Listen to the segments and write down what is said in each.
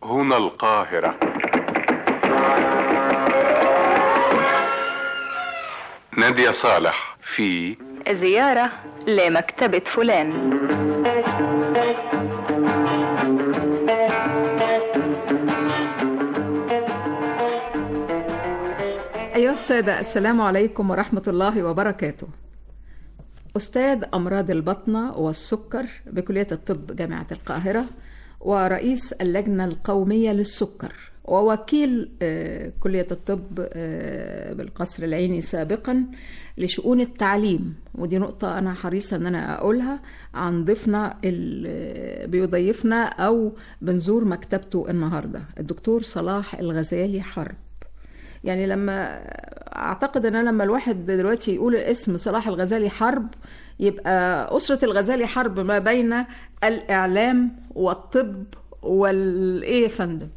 هنا القاهرة نادية صالح في زيارة لمكتبة فلان أيها السادة السلام عليكم ورحمة الله وبركاته أستاذ أمراض البطنة والسكر بكلية الطب جامعة القاهرة ورئيس اللجنة القومية للسكر ووكيل آه، كلية الطب آه، بالقصر العيني سابقا لشؤون التعليم ودي نقطة أنا حريصة أن أنا أقولها عن ضيفنا اللي بيضيفنا أو بنزور مكتبته النهاردة الدكتور صلاح الغزالي حرب يعني لما اعتقد ان أنا لما الواحد دلوقتي يقول اسم صلاح الغزالي حرب يبقى اسره الغزالي حرب ما بين الاعلام والطب والايه يا فندم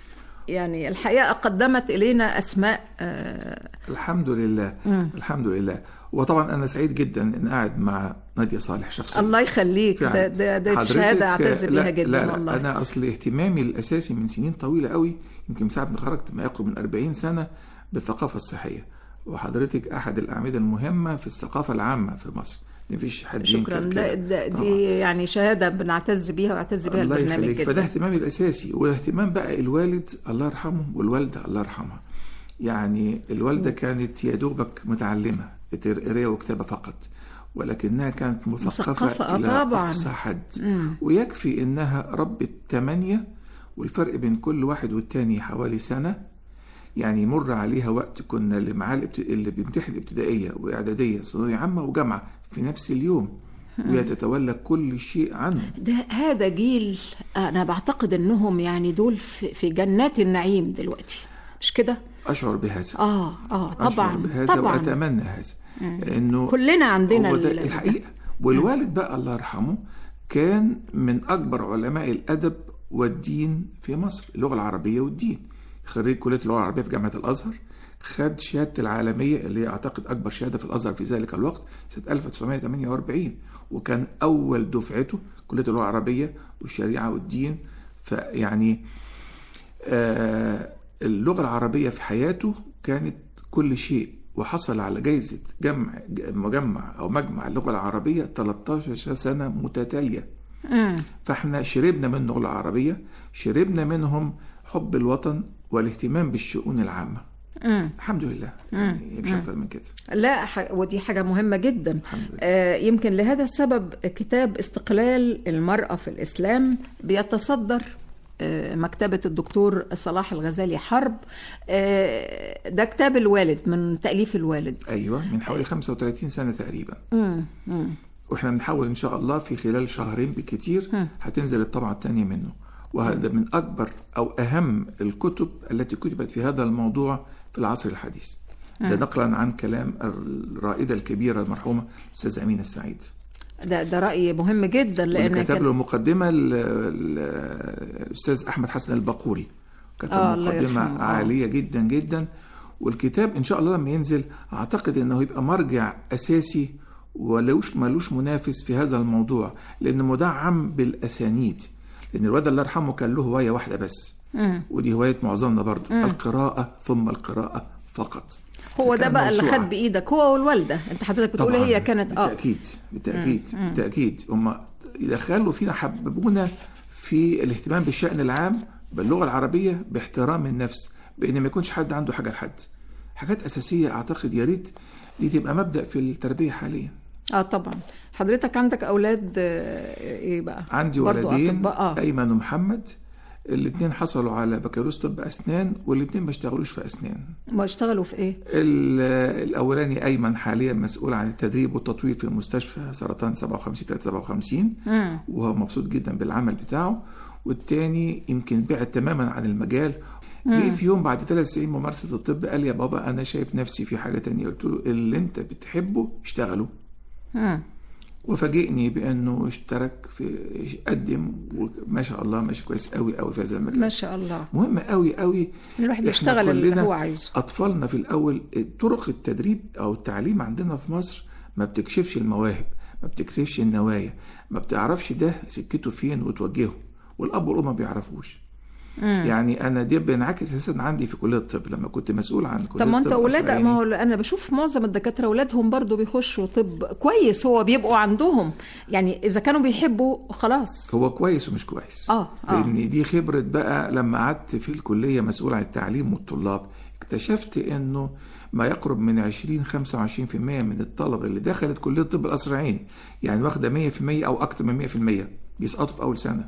يعني الحقيقه قدمت الينا اسماء آه، الحمد لله مم. الحمد لله وطبعا انا سعيد جدا ان قاعد مع ناديه صالح شخصيا الله يخليك ده فعلا. ده, ده حضرتك- شهاده اعتز لا- بيها جدا لا لا والله انا اصل اهتمامي الاساسي من سنين طويله قوي يمكن من ساعه ما خرجت ما يقرب من 40 سنه بالثقافه الصحيه وحضرتك احد الاعمده المهمه في الثقافه العامه في مصر مفيش حد شكرا ينكر ده, كده. ده طبعاً. دي يعني شهاده بنعتز بيها ويعتز بيها الله البرنامج يخليك جدا فده اهتمامي الاساسي واهتمام بقى الوالد الله يرحمه والوالده الله يرحمها يعني الوالده كانت يا دوبك متعلمه قرايه وكتابه فقط ولكنها كانت مثقفه, مثقفة، آه الى طبعاً. اقصى حد مم. ويكفي انها ربت ثمانيه والفرق بين كل واحد والتاني حوالي سنه يعني يمر عليها وقت كنا اللي معاه الابت... اللي بيمتحن ابتدائيه واعداديه ثانويه عامه وجامعه في نفس اليوم وهي تتولى كل شيء عنه ده هذا جيل انا بعتقد انهم يعني دول في, في جنات النعيم دلوقتي مش كده اشعر بهذا اه اه أشعر طبعا بهذا طبعا واتمنى هذا لانه كلنا عندنا هو ده ال- الحقيقه والوالد بقى الله يرحمه كان من اكبر علماء الادب والدين في مصر اللغه العربيه والدين خريج كليه اللغه العربيه في جامعه الازهر خد شهاده العالميه اللي هي اعتقد اكبر شهاده في الازهر في ذلك الوقت سنه 1948 وكان اول دفعته كليه اللغه العربيه والشريعه والدين فيعني آه اللغة العربية في حياته كانت كل شيء وحصل على جايزة جمع مجمع أو مجمع اللغة العربية 13 سنة متتالية مم. فاحنا شربنا من اللغة العربية شربنا منهم حب الوطن والاهتمام بالشؤون العامة مم. الحمد لله يعني مش أكتر من كده لا ح... ودي حاجة مهمة جدا الحمد لله. آه يمكن لهذا السبب كتاب استقلال المرأة في الإسلام بيتصدر آه، مكتبة الدكتور صلاح الغزالي حرب آه، ده كتاب الوالد من تأليف الوالد أيوة من حوالي 35 سنة تقريبا مم. مم. واحنا بنحاول ان شاء الله في خلال شهرين بكتير هتنزل الطبعه الثانيه منه وهذا من اكبر او اهم الكتب التي كتبت في هذا الموضوع في العصر الحديث ده نقلا عن كلام الرائده الكبيره المرحومه الاستاذه امينه السعيد ده ده رأي مهم جدا اللي لأن كتب كان- له المقدمه ال- ال- الاستاذ احمد حسن البقوري كتب آه، الله مقدمه يرحمه، آه. عاليه جدا جدا والكتاب ان شاء الله لما ينزل اعتقد انه يبقى مرجع اساسي ولوش ملوش منافس في هذا الموضوع لانه مدعم بالاسانيد لان الواد الله يرحمه كان له هوايه واحده بس مم. ودي هوايه معظمنا برضو القراءه ثم القراءه فقط هو ده فكان بقى اللي موسوعة. خد بإيدك هو والوالدة أنت حضرتك بتقول طبعاً، هي كانت اه بالتاكيد بالتاكيد بالتاكيد هم يدخلوا فينا حببونا في الاهتمام بالشان العام باللغه العربيه باحترام النفس بان ما يكونش حد عنده حاجه لحد حاجات اساسيه اعتقد يا ريت دي تبقى مبدا في التربيه حاليا اه طبعا حضرتك عندك أولاد آه، إيه بقى عندي برضو ولدين أطباء آه. ايمن ومحمد الاثنين حصلوا على بكالوريوس طب اسنان والاثنين ما اشتغلوش في اسنان ما اشتغلوا في إيه ال- الاولاني ايمن حاليا مسؤول عن التدريب والتطوير في مستشفى سرطان 57 357 مم. وهو مبسوط جدا بالعمل بتاعه والتاني يمكن بعد تماما عن المجال جه في يوم بعد ثلاث سنين ممارسه الطب قال لي يا بابا انا شايف نفسي في حاجه تانية قلت له اللي انت بتحبه اشتغله مم. وفاجئني بانه اشترك في قدم وما شاء الله ماشي كويس قوي قوي في هذا المجال ما شاء الله مهم قوي قوي الواحد إحنا يشتغل اللي كلنا هو عايزه اطفالنا في الاول طرق التدريب او التعليم عندنا في مصر ما بتكشفش المواهب ما بتكشفش النوايا ما بتعرفش ده سكته فين وتوجهه والاب والام ما بيعرفوش يعني انا دي بينعكس اساسا عندي في كليه الطب لما كنت مسؤول عن كليه طب ما انت الطب اولاد الأسرائيلي. ما هو انا بشوف معظم الدكاتره اولادهم برضو بيخشوا طب كويس هو بيبقوا عندهم يعني اذا كانوا بيحبوا خلاص هو كويس ومش كويس آه، آه. لان دي خبره بقى لما قعدت في الكليه مسؤول عن التعليم والطلاب اكتشفت انه ما يقرب من 20 25% من الطلبه اللي دخلت كليه الطب القصر العيني يعني واخده 100% او اكتر من 100% بيسقطوا في اول سنه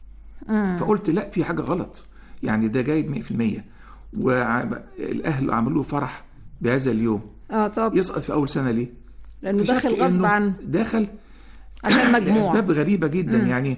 فقلت لا في حاجه غلط يعني ده جايب 100% والاهل عملوا له فرح بهذا اليوم اه طب يسقط في اول سنه ليه؟ لانه اكتشفت داخل غصب إنه عنه دخل عشان مجموع لاسباب غريبه جدا يعني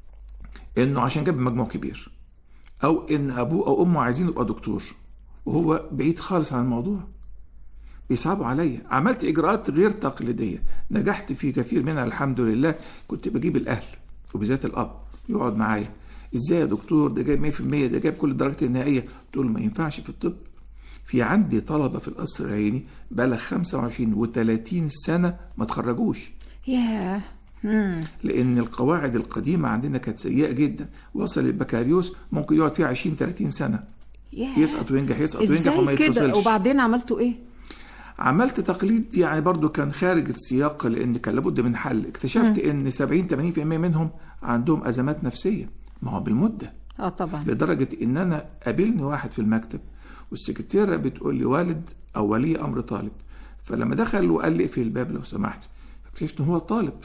انه عشان جاب مجموع كبير او ان ابوه او امه عايزين يبقى دكتور وهو بعيد خالص عن الموضوع بيصعبوا عليا عملت اجراءات غير تقليديه نجحت في كثير منها الحمد لله كنت بجيب الاهل وبالذات الاب يقعد معايا ازاي يا دكتور ده جايب 100% ده جايب كل الدرجات النهائيه قلت له ما ينفعش في الطب في عندي طلبه في القصر العيني بقى 25 و30 سنه ما تخرجوش ياه مم. لان القواعد القديمه عندنا كانت سيئه جدا وصل البكالوريوس ممكن يقعد فيها 20 30 سنه ياه يسقط وينجح يسقط وينجح وما ازاي كده يتصلش وبعدين عملتوا ايه عملت تقليد يعني برضو كان خارج السياق لان كان لابد من حل اكتشفت ان 70 80% منهم عندهم ازمات نفسيه ما هو بالمده اه طبعا لدرجه ان انا قابلني واحد في المكتب والسكرتيره بتقول لي والد او ولي امر طالب فلما دخل وقال لي اقفل الباب لو سمحت اكتشفت ان هو طالب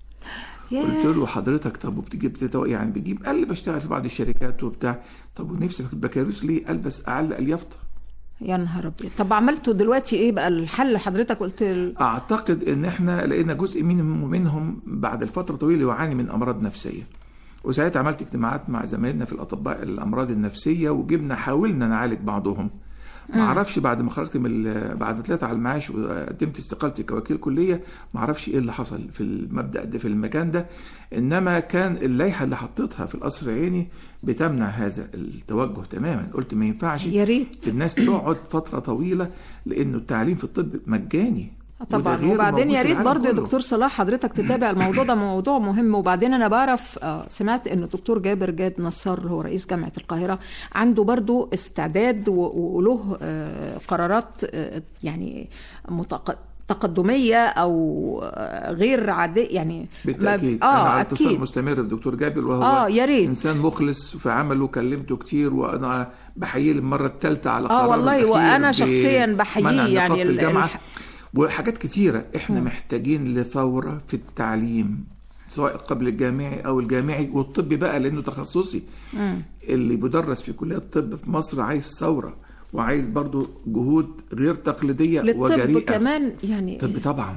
قلت ياه له حضرتك طب وبتجيب بتتو... يعني بتجيب قال لي بشتغل في بعض الشركات وبتاع طب ونفسك في البكالوريوس ليه؟ قال بس اعلق اليافطه يا نهار ابيض طب عملتوا دلوقتي ايه بقى الحل حضرتك قلت ال... اعتقد ان احنا لقينا جزء من منهم بعد الفتره طويله يعاني من امراض نفسيه وساعتها عملت اجتماعات مع زمايلنا في الاطباء الامراض النفسيه وجبنا حاولنا نعالج بعضهم ما اعرفش بعد ما خرجت من ال- بعد ما طلعت على المعاش وقدمت استقالتي كوكيل كليه ما اعرفش ايه اللي حصل في المبدا ده في المكان ده انما كان اللائحه اللي حطيتها في القصر العيني بتمنع هذا التوجه تماما قلت ما ينفعش يا ريت الناس تقعد فتره طويله لانه التعليم في الطب مجاني آه وده طبعا غير وبعدين موجود يا في ريت العالم برضه يا كله. دكتور صلاح حضرتك تتابع الموضوع ده موضوع مهم وبعدين انا بعرف آه، سمعت ان الدكتور جابر جاد نصار اللي هو رئيس جامعه القاهره عنده برضه استعداد و- وله آه، قرارات آه، يعني متق... تقدميه او آه، غير عاديه يعني ما- بالتاكيد انا اه على اتصال اكيد مستمر بدكتور جابر وهو آه، يا ريت. انسان مخلص في عمله كلمته كتير وانا بحييه المره الثالثه على آه، قراره والله الأخير وأنا ب- شخصياً بحييه منع يعني نقابة ال- الجامعه الح- وحاجات كتيره احنا محتاجين لثوره في التعليم سواء قبل الجامعي او الجامعي والطب بقى لانه تخصصي اللي بيدرس في كليه الطب في مصر عايز ثوره وعايز برضو جهود غير تقليديه للطب وجريئه كمان يعني طب طبعا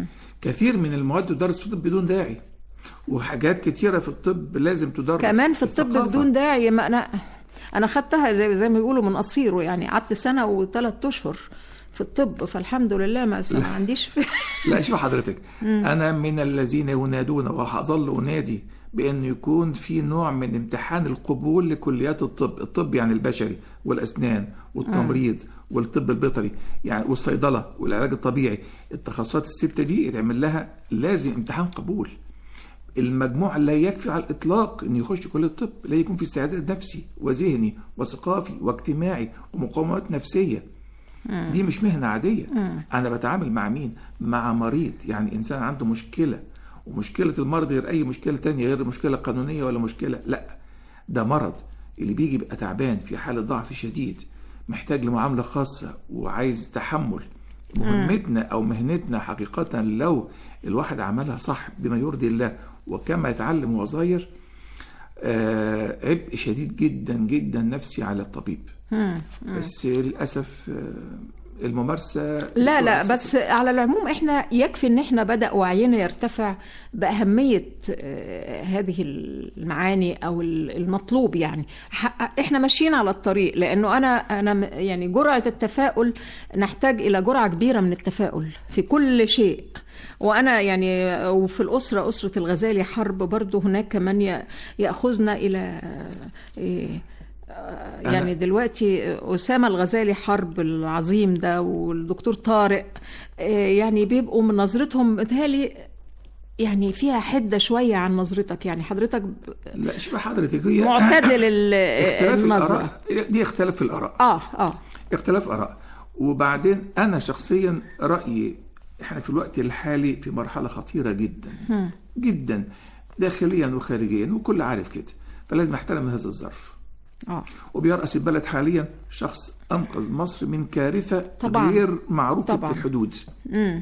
كثير من المواد تدرس في الطب بدون داعي وحاجات كتيرة في الطب لازم تدرس كمان في الطب الثقافة. بدون داعي ما انا انا خدتها زي- زي ما بيقولوا من قصيره يعني قعدت سنه وثلاث اشهر في الطب فالحمد لله ما ما عنديش في لا شوف حضرتك أنا من الذين ينادون وهظل أنادي بأن يكون في نوع من امتحان القبول لكليات الطب الطب يعني البشري والأسنان والتمريض والطب البيطري يعني والصيدلة والعلاج الطبيعي التخصصات الستة دي يتعمل لها لازم امتحان قبول المجموع لا يكفي على الإطلاق أن يخش كلية الطب لا يكون في استعداد نفسي وذهني وثقافي واجتماعي ومقاومات نفسية دي مش مهنة عادية أنا بتعامل مع مين؟ مع مريض يعني إنسان عنده مشكلة ومشكلة المرض غير أي مشكلة تانية غير مشكلة قانونية ولا مشكلة لا ده مرض اللي بيجي يبقى تعبان في حالة ضعف شديد محتاج لمعاملة خاصة وعايز تحمل مهمتنا أو مهنتنا حقيقة لو الواحد عملها صح بما يرضي الله وكما يتعلم وهو صغير آه عبء شديد جدا جدا نفسي على الطبيب بس للأسف آه الممارسة لا لا بس على العموم احنا يكفي ان احنا بدا وعينا يرتفع باهميه آه، هذه المعاني او ال- المطلوب يعني ح- احنا ماشيين على الطريق لانه انا انا م- يعني جرعه التفاؤل نحتاج الى جرعه كبيره من التفاؤل في كل شيء وانا يعني وفي الاسره اسره الغزالي حرب برضو هناك من ي- ياخذنا الى إيه يعني دلوقتي أسامة الغزالي حرب العظيم ده والدكتور طارق آه، يعني بيبقوا من نظرتهم متهيألي يعني فيها حده شويه عن نظرتك يعني حضرتك ب- لا شوف حضرتك هي معتدل ال- اختلاف النظره الآراء دي اختلاف في الآراء اه اه اختلاف آراء وبعدين أنا شخصيا رأيي احنا في الوقت الحالي في مرحلة خطيرة جدا جدا داخليا وخارجيا وكل عارف كده فلازم نحترم هذا الظرف اه وبيرأس البلد حاليا شخص أنقذ مصر من كارثة طبعاً. غير معروفة طبعاً. الحدود امم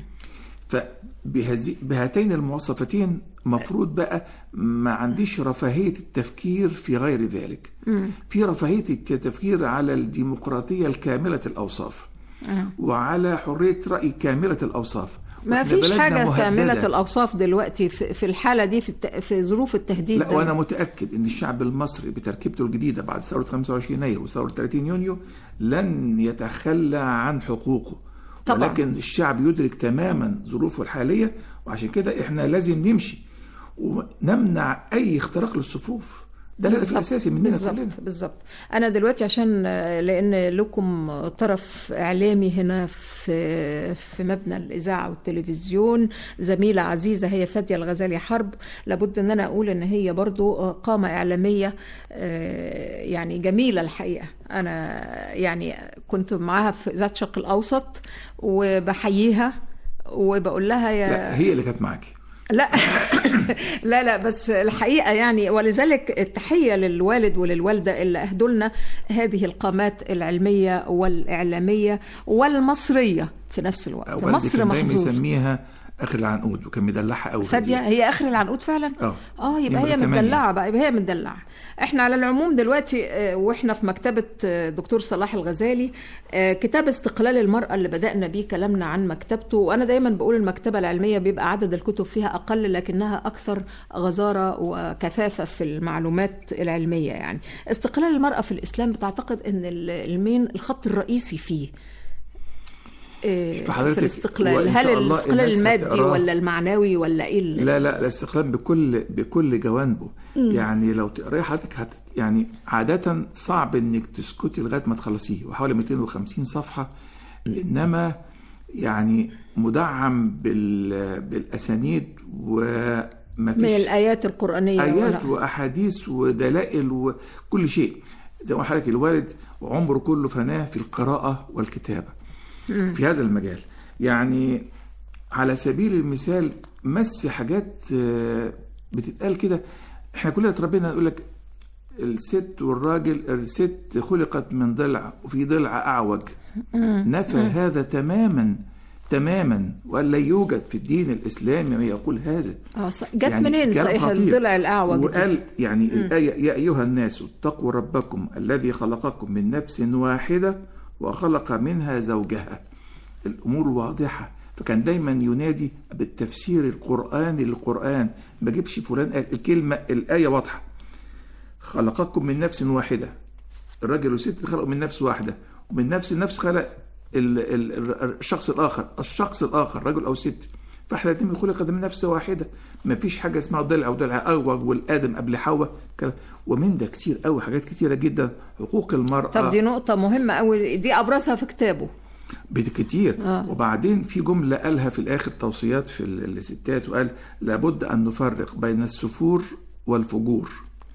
فبهذه بهاتين المواصفتين مفروض بقى ما عنديش رفاهية التفكير في غير ذلك في رفاهية التفكير على الديمقراطية الكاملة الأوصاف وعلى حرية رأي كاملة الأوصاف ما وإحنا فيش بلدنا حاجه مهددة. كامله الاوصاف دلوقتي في, في الحاله دي في, الت... في ظروف التهديد لا ده. وانا متاكد ان الشعب المصري بتركيبته الجديده بعد ثوره 25 يناير وثوره 30 يونيو لن يتخلى عن حقوقه طبعاً. ولكن الشعب يدرك تماما ظروفه الحاليه وعشان كده احنا لازم نمشي ونمنع اي اختراق للصفوف ده الهدف بالظبط، الاساسي مننا كلنا بالظبط بالظبط انا دلوقتي عشان لان لكم طرف اعلامي هنا في في مبنى الاذاعه والتلفزيون زميله عزيزه هي فاديه الغزالي حرب لابد ان انا اقول ان هي برضو قامه اعلاميه آه، يعني جميله الحقيقه انا يعني كنت معاها في اذاعه الشرق الاوسط وبحييها وبقول لها يا لا هي اللي كانت معاكي لا لا لا بس الحقيقه يعني ولذلك التحيه للوالد وللوالده اللي اهدوا لنا هذه القامات العلميه والاعلاميه والمصريه في نفس الوقت والدي مصر كان دايما محظوظه يسميها اخر العنقود وكان مدلعها قوي فاديه هي اخر العنقود فعلا اه اه يبقى نمرة هي تمانية. مدلعه بقى يبقى هي مدلعه احنا على العموم دلوقتي آه، واحنا في مكتبه آه، دكتور صلاح الغزالي آه، كتاب استقلال المراه اللي بدانا بيه كلامنا عن مكتبته وانا دايما بقول المكتبه العلميه بيبقى عدد الكتب فيها اقل لكنها اكثر غزاره وكثافه في المعلومات العلميه يعني استقلال المراه في الاسلام بتعتقد ان ال- المين الخط الرئيسي فيه آه، في فحضرتك الاستقلال وإن هل شاء الله الاستقلال الناس المادي هتقراه. ولا المعنوي ولا ايه ال- لا لا الاستقلال بكل بكل جوانبه يعني لو تقرأي حضرتك هت يعني عادة صعب انك تسكتي لغاية ما تخلصيه وحوالي 250 صفحة انما يعني مدعم بال بالاسانيد وما من فيش الآيات القرآنية ايات ولا- واحاديث ودلائل وكل شيء زي ما حضرتك الوالد عمره كله فناه في القراءه والكتابه في هذا المجال يعني على سبيل المثال مس حاجات آه، بتتقال كده احنا كلنا اتربينا نقول لك الست والراجل الست خلقت من ضلع وفي ضلع اعوج نفى هذا تماما تماما وقال لا يوجد في الدين الاسلامي ما يقول هذا اه ص- جت يعني منين كلام صحيح خطير. الضلع الأعوج دي؟ وقال يعني الآية يا أيها الناس اتقوا ربكم الذي خلقكم من نفس واحدة وخلق منها زوجها الأمور واضحة فكان دايما ينادي بالتفسير القرآني للقرآن ما جيبش فلان قال الكلمة الآية واضحة خلقكم من نفس واحدة الراجل والست خلقوا من نفس واحدة ومن نفس النفس خلق ال- ال- ال- الشخص الآخر الشخص الآخر رجل أو ست فاحنا الاتنين خلقت من نفس واحدة ما فيش حاجة اسمها ضلع وضلع أغوج والآدم قبل حواء كلام. ومن ده كتير قوي حاجات كتيرة جدا حقوق المرأة طب دي نقطة مهمة أوي دي أبرزها في كتابه بكتير آه. وبعدين في جملة قالها في الآخر توصيات في ال- الستات وقال لابد أن نفرق بين السفور والفجور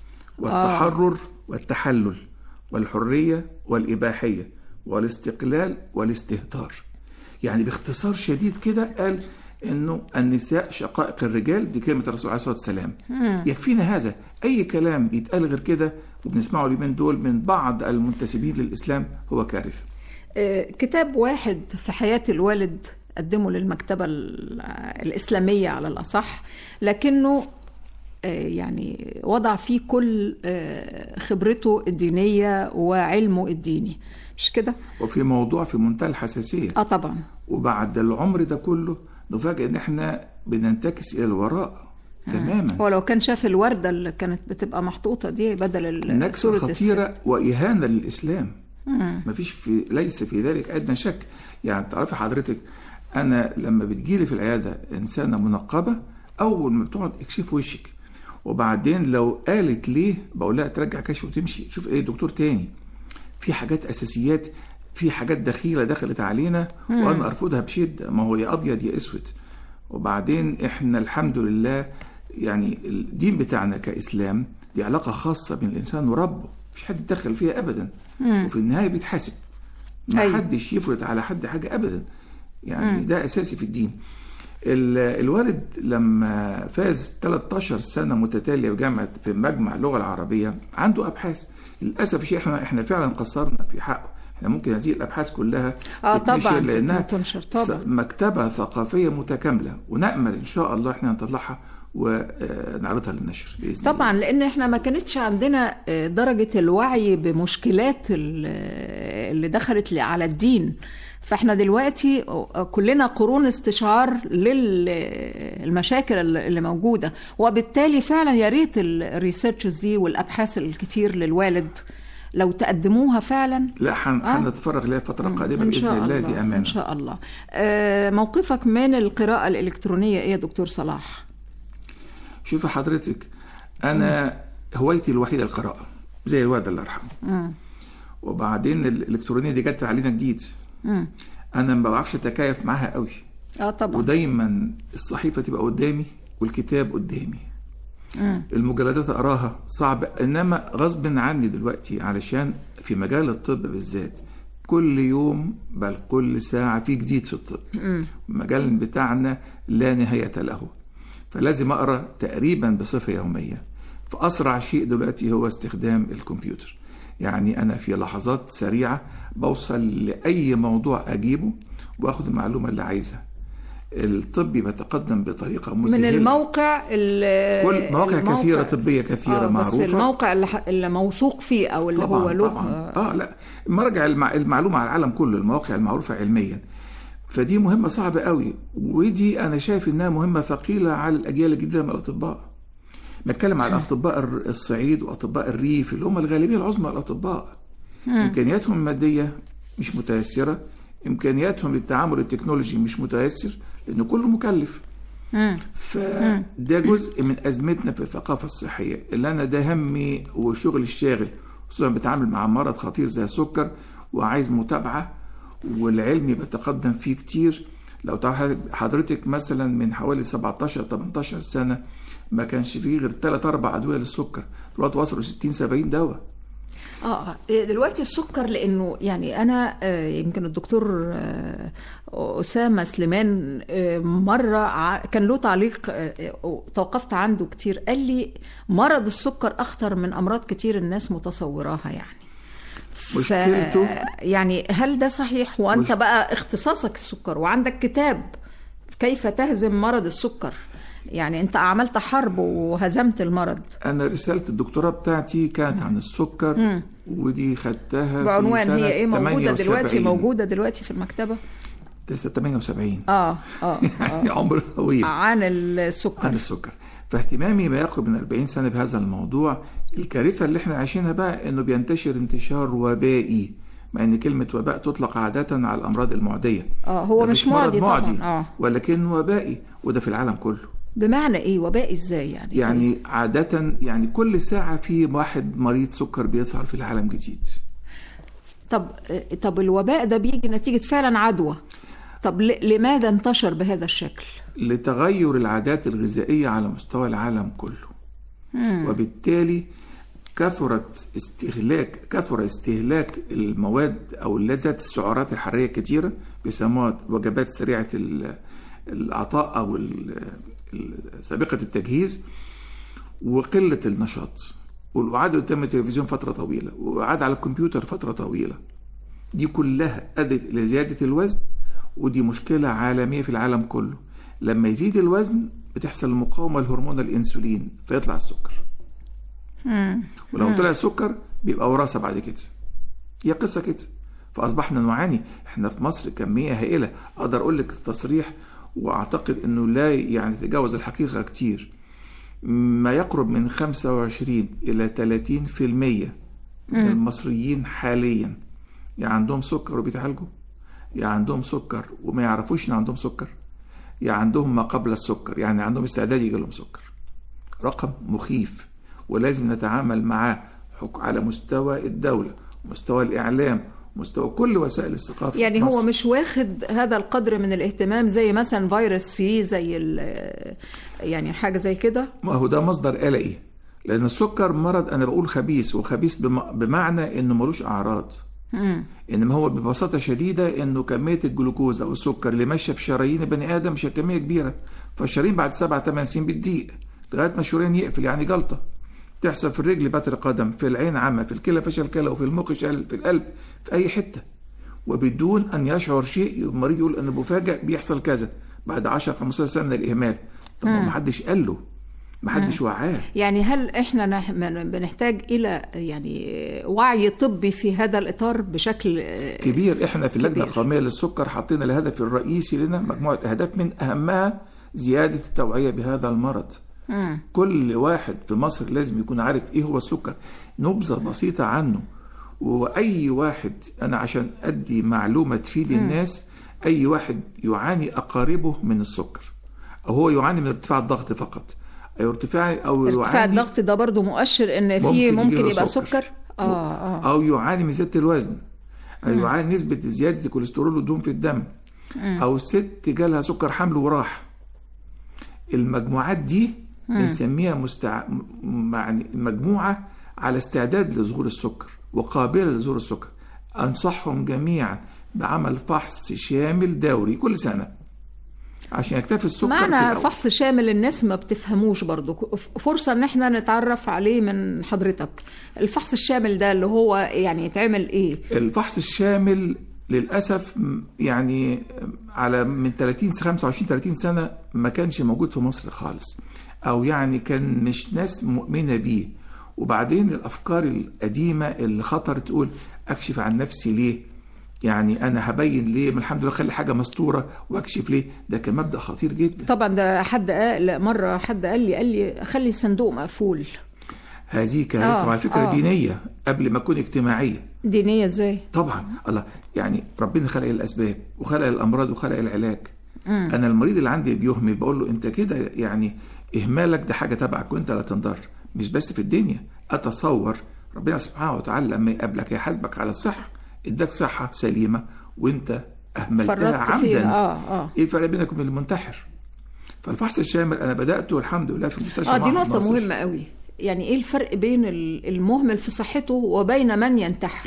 والتحرر والتحلل والحرية والإباحية والاستقلال والاستهتار يعني باختصار شديد كده قال انه النساء شقائق الرجال دي كلمه الرسول عليه الصلاه والسلام يكفينا هذا اي كلام يتقال غير كده وبنسمعه اليومين دول من بعض المنتسبين للاسلام هو كارثه آه، كتاب واحد في حياة الوالد قدمه للمكتبة ال- الإسلامية على الأصح لكنه آه، يعني وضع فيه كل آه، خبرته الدينية وعلمه الديني مش كده؟ وفي موضوع في منتهى الحساسيه اه طبعا وبعد العمر ده كله نفاجئ ان احنا بننتكس الى الوراء تماما هو لو كان شاف الوردة اللي كانت بتبقى محطوطة دي بدل ال- نكسة صورة الست. خطيرة وإهانة للإسلام مفيش في ليس في ذلك أدنى شك يعني تعرفي حضرتك أنا لما بتجيلي في العيادة إنسانة منقبة أول ما بتقعد اكشف وشك وبعدين لو قالت ليه بقول لها ترجع كشف وتمشي شوف ايه دكتور تاني في حاجات اساسيات في حاجات دخيله دخلت علينا وانا ارفضها بشده ما هو يا ابيض يا اسود وبعدين احنا الحمد لله يعني الدين بتاعنا كاسلام دي علاقه خاصه بين الانسان وربه مفيش حد يتدخل فيها ابدا وفي النهايه بيتحاسب ما أيوة. حدش يفرض على حد حاجه ابدا يعني ده اساسي في الدين ال- الوالد لما فاز 13 سنه متتاليه في جامعه في مجمع اللغه العربيه عنده ابحاث للاسف شيء احنا احنا فعلا قصرنا في حقه احنا ممكن هذه الابحاث كلها اه تتنشر طبعا لانها تنشر طبعا س- مكتبه ثقافيه متكامله ونامل ان شاء الله احنا نطلعها ونعرضها للنشر باذن الله طبعا لان احنا ما كانتش عندنا آه، درجه الوعي بمشكلات ال- اللي دخلت ل- على الدين فاحنا دلوقتي آه، كلنا قرون استشعار للمشاكل اللي موجوده وبالتالي فعلا يا ريت الريسيرشز دي والابحاث الكتير للوالد لو تقدموها فعلا لا هن- آه. هنتفرغ لها فتره قادمه إن باذن شاء الله الله دي امانه ان شاء الله آه، موقفك من القراءه الالكترونيه ايه يا دكتور صلاح شوفي حضرتك انا هوايتي الوحيده القراءه زي الوالد الله يرحمه مم. وبعدين الالكترونيه دي جت علينا جديد مم. انا ما بعرفش اتكيف معاها قوي اه طبعا ودايما الصحيفه تبقى قدامي والكتاب قدامي مم. المجلدات اقراها صعب انما غصب عني دلوقتي علشان في مجال الطب بالذات كل يوم بل كل ساعة في جديد في الطب المجال بتاعنا لا نهاية له فلازم أقرأ تقريبا بصفة يومية فأسرع شيء دلوقتي هو استخدام الكمبيوتر يعني أنا في لحظات سريعة بوصل لأي موضوع أجيبه وأخد المعلومة اللي عايزها الطب بيتقدم بطريقة من مذهلة الموقع ال- كل مواقع الموقع- كثيرة طبية كثيرة آه بس معروفة الموقع اللي, ح- اللي موثوق فيه او اللي طبعا هو له طبعا آه، اه لا مرجع المع... المعلومه على العالم كله المواقع المعروفه علميا فدي مهمه صعبه قوي ودي انا شايف انها مهمه ثقيله على الاجيال الجديده من الاطباء بتكلم على اطباء الر- الصعيد واطباء الريف اللي هم الغالبيه العظمى من الاطباء امكانياتهم الماديه مش متيسره امكانياتهم للتعامل التكنولوجي مش متيسر لانه كله مكلف مم. فده جزء من ازمتنا في الثقافه الصحيه اللي انا ده همي وشغل الشاغل خصوصا بتعامل مع مرض خطير زي السكر وعايز متابعه والعلم بيتقدم فيه كتير لو تعرف حضرتك مثلا من حوالي 17 18 سنه ما كانش فيه غير 3 4 ادويه للسكر دلوقتي وصلوا 60 70 دواء اه آه، دلوقتي السكر لانه يعني انا آه، يمكن الدكتور آه، اسامه سليمان آه، مره ع- كان له تعليق آه، آه، توقفت عنده كتير قال لي مرض السكر اخطر من امراض كتير الناس متصوراها يعني مشكلته يعني هل ده صحيح وانت مش- بقى اختصاصك السكر وعندك كتاب كيف تهزم مرض السكر يعني انت عملت حرب وهزمت المرض انا رساله الدكتوراه بتاعتي كانت عن السكر ودي خدتها في بعنوان سنة هي ايه موجوده دلوقتي 78. موجوده دلوقتي في المكتبه ده سنة 78 اه اه يعني عمر طويل عن عن السكر السكر فاهتمامي ما يقرب من 40 سنة بهذا الموضوع الكارثة اللي احنا عايشينها بقى انه بينتشر انتشار وبائي مع ان كلمة وباء تطلق عادة على الامراض المعدية اه هو ده مش مرض معدي طبعا معدي اه ولكن وبائي وده في العالم كله بمعنى ايه وباء ازاي يعني يعني عادة يعني كل ساعة في واحد مريض سكر بيظهر في العالم جديد طب طب الوباء ده بيجي نتيجه فعلا عدوى طب ل- لماذا انتشر بهذا الشكل لتغير العادات الغذائية على مستوى العالم كله وبالتالي كثرت استهلاك كثر استهلاك المواد او التي ذات السعرات الحراريه كثيره بيسموها وجبات سريعه ال- العطاء او ال- ال- سابقه التجهيز وقله النشاط والقعاد قدام التلفزيون فتره طويله وقعد على الكمبيوتر فتره طويله دي كلها ادت الى زياده الوزن ودي مشكله عالميه في العالم كله لما يزيد الوزن بتحصل مقاومه لهرمون الانسولين فيطلع السكر ولو طلع السكر بيبقى وراثه بعد كده هي قصه كده فاصبحنا نعاني احنا في مصر كميه هائله اقدر اقول لك التصريح واعتقد انه لا يعني يتجاوز الحقيقه كتير ما يقرب من 25 الى 30% من المصريين حاليا يا عندهم سكر وبيتعالجوا يا عندهم سكر وما يعرفوش ان عندهم سكر يا عندهم ما قبل السكر يعني عندهم استعداد يجي لهم سكر رقم مخيف ولازم نتعامل معاه حك- على مستوى الدولة مستوى الإعلام مستوى كل وسائل الثقافه يعني في هو مصر. مش واخد هذا القدر من الاهتمام زي مثلا فيروس سي زي ال- يعني حاجه زي كده ما هو ده مصدر قلقي لان السكر مرض انا بقول خبيث وخبيث بم- بمعنى انه ملوش اعراض مم. انما هو ببساطه شديده انه كميه الجلوكوز او السكر اللي ماشيه في شرايين البني ادم مش كميه كبيره فالشرايين بعد سبع ثمان سنين بتضيق لغايه ما الشريان يقفل يعني جلطه تحصل في الرجل بتر قدم في العين عمى في الكلى فشل كلى وفي المخ شلل في القلب في اي حته وبدون ان يشعر شيء المريض يقول انا بفاجئ بيحصل كذا بعد 10 15 سنه من الاهمال طب ما حدش قال له ما حدش وعاه يعني هل احنا نح- من- بنحتاج الى يعني وعي طبي في هذا الاطار بشكل آه، كبير احنا في اللجنه كبير. القوميه للسكر حطينا الهدف الرئيسي لنا مجموعه اهداف من اهمها زياده التوعيه بهذا المرض مم. كل واحد في مصر لازم يكون عارف ايه هو السكر نبذه بسيطه عنه واي واحد انا عشان ادي معلومه تفيد الناس اي واحد يعاني اقاربه من السكر او هو يعاني من ارتفاع الضغط فقط او ارتفاع او ارتفاع يعاني الضغط ده برضو مؤشر ان ممكن في ممكن يجيله يبقى سكر. سكر اه اه او يعاني من زياده الوزن او يعاني نسبه زياده الكوليسترول والدهون في الدم او ست جالها سكر حمل وراح المجموعات دي بنسميها مستع... م- يعني مجموعه على استعداد لظهور السكر وقابله لظهور السكر انصحهم جميعا بعمل فحص شامل دوري كل سنه عشان يكتفي السكر في معنى الأول. فحص شامل الناس ما بتفهموش برضو فرصة ان احنا نتعرف عليه من حضرتك الفحص الشامل ده اللي هو يعني يتعمل ايه الفحص الشامل للاسف م- يعني على من 30 25 30 سنه ما كانش موجود في مصر خالص او يعني كان مش ناس مؤمنه بيه وبعدين الافكار القديمه اللي خطر تقول اكشف عن نفسي ليه يعني انا هبين ليه ما الحمد لله خلي حاجه مستوره واكشف ليه ده كان مبدا خطير جدا طبعا ده حد قال مرة حد قال لي قال لي خلي الصندوق مقفول هذه كارثه آه، وعلى فكره آه. دينيه قبل ما تكون اجتماعيه دينية ازاي طبعا الله يعني ربنا خلق الاسباب وخلق الامراض وخلق العلاج انا المريض اللي عندي بيهمل بقول له انت كده يعني اهمالك ده حاجه تبعك وانت لا تنضر مش بس في الدنيا اتصور ربنا سبحانه وتعالى لما يقابلك يحاسبك على الصحه اداك صحه سليمه وانت اهملتها فرطت عمدا فيها اه اه ايه الفرق بينك وبين المنتحر فالفحص الشامل انا بداته الحمد لله في مستشفى اه دي معهد نقطة ناصر. مهمة قوي يعني ايه الفرق بين ال- المهمل في صحته وبين من ينتحر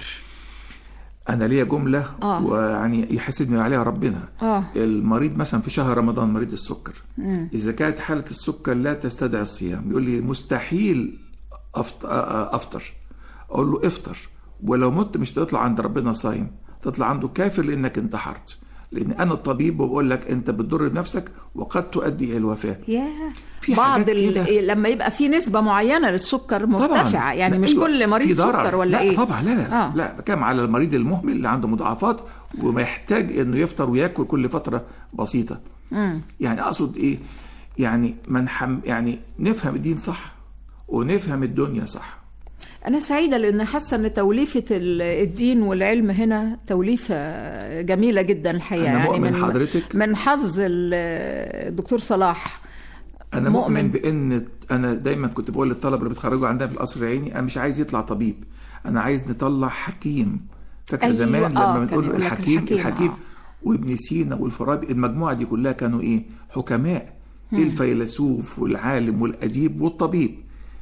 انا ليا جمله آه. ويعني يحاسبني عليها ربنا اه المريض مثلا في شهر رمضان مريض السكر اذا كانت حاله السكر لا تستدعي الصيام يقول لي مستحيل أفط- أ- افطر اقول له افطر ولو مت مش تطلع عند ربنا صايم تطلع عنده كافر لانك انتحرت لان انا الطبيب وبقول لك انت بتضر بنفسك وقد تؤدي الى الوفاه يا في بعض حاجات ال... كده. لما يبقى في نسبة معينة للسكر مرتفعة يعني لا، مش أيوة، كل في مريض ضرر. سكر ولا لا ايه طبعا لا لا لا, آه. لا بتكلم على المريض المهمل اللي عنده مضاعفات وما يحتاج انه يفطر وياكل كل فتره بسيطه مم. يعني اقصد ايه يعني منحم يعني نفهم الدين صح ونفهم الدنيا صح أنا سعيدة لأن حاسة إن توليفة ال- الدين والعلم هنا توليفة جميلة جدا الحقيقة أنا يعني مؤمن من حضرتك. من حظ ال- الدكتور صلاح انا مؤمن. مؤمن, بان انا دايما كنت بقول للطلبه اللي بيتخرجوا عندنا في القصر العيني انا مش عايز يطلع طبيب انا عايز نطلع حكيم فاكر أيوة، زمان آه، لما كان بنقول له يقول لك الحكيم الحكيم، الحكيم آه. وابن سينا والفارابي المجموعه دي كلها كانوا ايه حكماء الفيلسوف والعالم والاديب والطبيب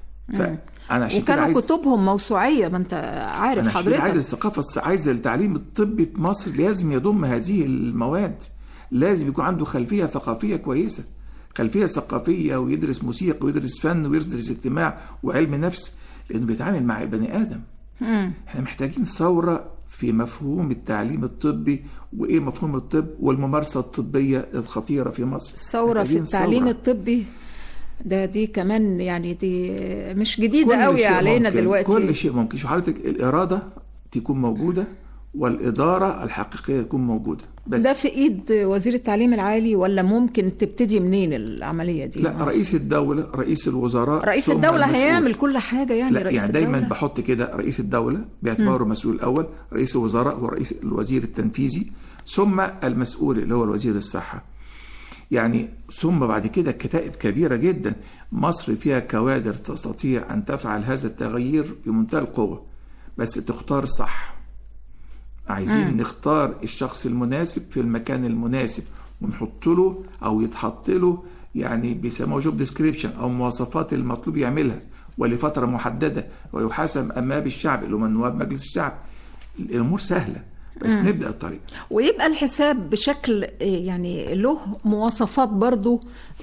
فانا عشان كده وكانوا عايز كتبهم موسوعية ما أنت عارف انا عشان كده عايز حضرتك الثقافه عايز التعليم الطبي في مصر لازم يضم هذه المواد لازم يكون عنده خلفيه ثقافيه كويسه خلفيه ثقافيه ويدرس موسيقى ويدرس فن ويدرس اجتماع وعلم نفس لانه بيتعامل مع بني ادم مم. احنا محتاجين ثوره في مفهوم التعليم الطبي وايه مفهوم الطب والممارسه الطبيه الخطيره في مصر الثورة في محتاجين التعليم ثورة. الطبي ده دي كمان يعني دي مش جديدة كل قوي شيء علينا ممكن. دلوقتي كل شيء ممكن شوف حضرتك الاراده تكون موجوده والاداره الحقيقيه تكون موجوده بس ده في ايد وزير التعليم العالي ولا ممكن تبتدي منين العملية دي لا رئيس الدولة رئيس الوزراء رئيس ثم الدولة المسؤول. هيعمل كل حاجة يعني لا رئيس يعني دايما الدولة بحط كده رئيس الدولة باعتباره مسؤول الأول رئيس الوزراء هو رئيس الوزير التنفيذي ثم المسؤول اللي هو الوزير الصحة يعني ثم بعد كده كتائب كبيرة جدا مصر فيها كوادر تستطيع أن تفعل هذا التغيير بمنتهى القوة بس تختار صح عايزين نختار الشخص المناسب في المكان المناسب ونحط له او يتحط له يعني بيسموه جوب ديسكريبشن او مواصفات المطلوب يعملها ولفتره محدده ويحاسب امام الشعب اللي هم نواب مجلس الشعب الامور سهله بس نبدا الطريق ويبقى الحساب بشكل آه، يعني له مواصفات برضو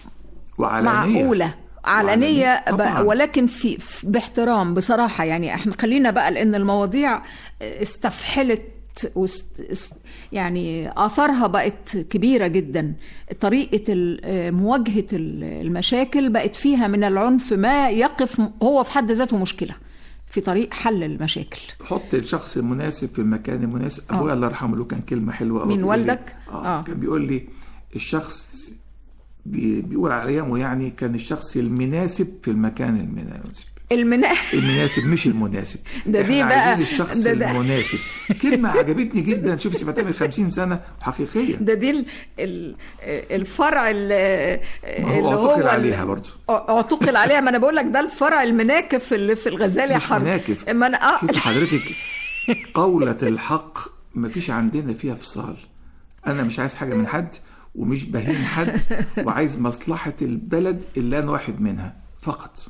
وعلانيه معقولة علنية طبعاً. بقى ولكن في, في باحترام بصراحة يعني احنا خلينا بقى لأن المواضيع استفحلت واست است- يعني آثارها بقت كبيرة جدا طريقة ال- مواجهة ال- المشاكل بقت فيها من العنف ما يقف هو في حد ذاته مشكلة في طريق حل المشاكل حط الشخص المناسب في المكان المناسب ابويا الله يرحمه له كان كلمه حلوه أوي مين بيقول لي- والدك؟ آه. آه. كان بيقول لي الشخص بي بيقول على ايامه يعني كان الشخص المناسب في المكان المناسب المنا... المناسب مش المناسب ده دي إحنا بقى- عايزين الشخص ده- ده. المناسب كلمه عجبتني جدا شوف سمعتها من 50 سنه وحقيقيه ده دي ال- ال- الفرع ال- ما هو اللي اعتقل ال- عليها برضه اعتقل عليها ما انا بقول لك ده الفرع المناكف اللي في الغزالي مش حرب مناكف اما انا اه شوف حضرتك قولة الحق ما فيش عندنا فيها فصال انا مش عايز حاجه من حد ومش بهين حد وعايز مصلحه البلد اللي انا واحد منها فقط